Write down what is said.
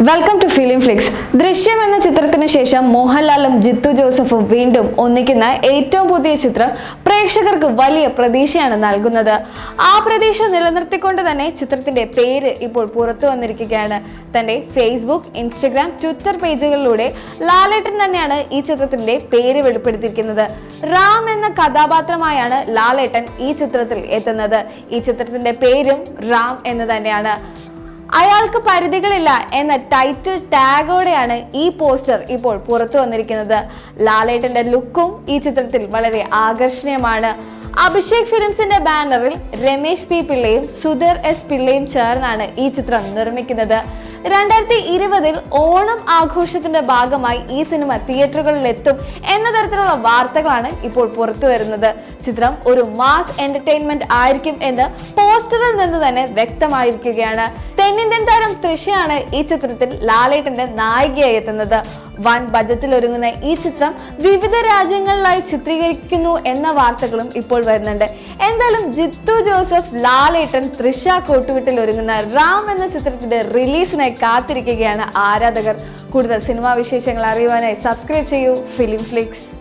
welcome to film Flix ദൃശ്യം എന്ന ചിത്രത്തിന് ശേഷം മോഹൻലാലും ജിത്തു ജോസഫും വീണ്ടും ഒന്നിക്കുന്ന ഏറ്റവും പുതിയ ചിത്രം പ്രേക്ഷകർക്ക് വലിയ പ്രതീക്ഷയാണ് നൽകുന്നത് ആ പ്രതീക്ഷ നിലനിർത്തിക്കൊണ്ട് തന്നെ ചിത്രത്തിന്റെ പേര് ഇപ്പോൾ പുറത്തു വന്നിരിക്കുകയാണ് തന്റെ ഫേസ്ബുക്ക് ഇൻസ്റ്റഗ്രാം ട്വിറ്റർ പേജുകളിലൂടെ ലാലേട്ടൻ തന്നെയാണ് ഈ ചിത്രത്തിന്റെ പേര് വെളിപ്പെടുത്തിയിരിക്കുന്നത് റാം എന്ന കഥാപാത്രമായാണ് ലാലേട്ടൻ ഈ ചിത്രത്തിൽ എത്തുന്നത് ഈ ചിത്രത്തിന്റെ പേരും റാം എന്ന് തന്നെയാണ് അയാൾക്ക് പരിധികളില്ല എന്ന ടൈറ്റിൽ ടാഗോടെയാണ് ഈ പോസ്റ്റർ ഇപ്പോൾ പുറത്തു വന്നിരിക്കുന്നത് ലാലേട്ടന്റെ ലുക്കും ഈ ചിത്രത്തിൽ വളരെ ആകർഷണീയമാണ് അഭിഷേക് ഫിലിംസിന്റെ ബാനറിൽ രമേശ് പി പിള്ളയും സുധീർ എസ് പിള്ളയും ചേർന്നാണ് ഈ ചിത്രം നിർമ്മിക്കുന്നത് രണ്ടായിരത്തി ഇരുപതിൽ ഓണം ആഘോഷത്തിന്റെ ഭാഗമായി ഈ സിനിമ തിയേറ്ററുകളിൽ എത്തും എന്ന തരത്തിലുള്ള വാർത്തകളാണ് ഇപ്പോൾ പുറത്തു വരുന്നത് ചിത്രം ഒരു മാസ് എന്റർടൈൻമെന്റ് ആയിരിക്കും എന്ന് പോസ്റ്ററിൽ നിന്ന് തന്നെ വ്യക്തമായിരിക്കുകയാണ് തെന്നിന്ത്യൻ താരം തൃശയാണ് ഈ ചിത്രത്തിൽ ലാലേട്ടന്റെ നായികയായി എത്തുന്നത് വൻ ബജറ്റിൽ ഒരുങ്ങുന്ന ഈ ചിത്രം വിവിധ രാജ്യങ്ങളിലായി ചിത്രീകരിക്കുന്നു എന്ന വാർത്തകളും ഇപ്പോൾ വരുന്നുണ്ട് എന്തായാലും ജിത്തു ജോസഫ് ലാലേട്ടൻ തൃശ കോട്ടുവിട്ടിൽ ഒരുങ്ങുന്ന റാം എന്ന ചിത്രത്തിന്റെ റിലീസിനായി കാത്തിരിക്കുകയാണ് ആരാധകർ കൂടുതൽ സിനിമാ വിശേഷങ്ങൾ അറിയുവാനായി സബ്സ്ക്രൈബ് ചെയ്യൂ ഫിലിം ഫ്ലിക്സ്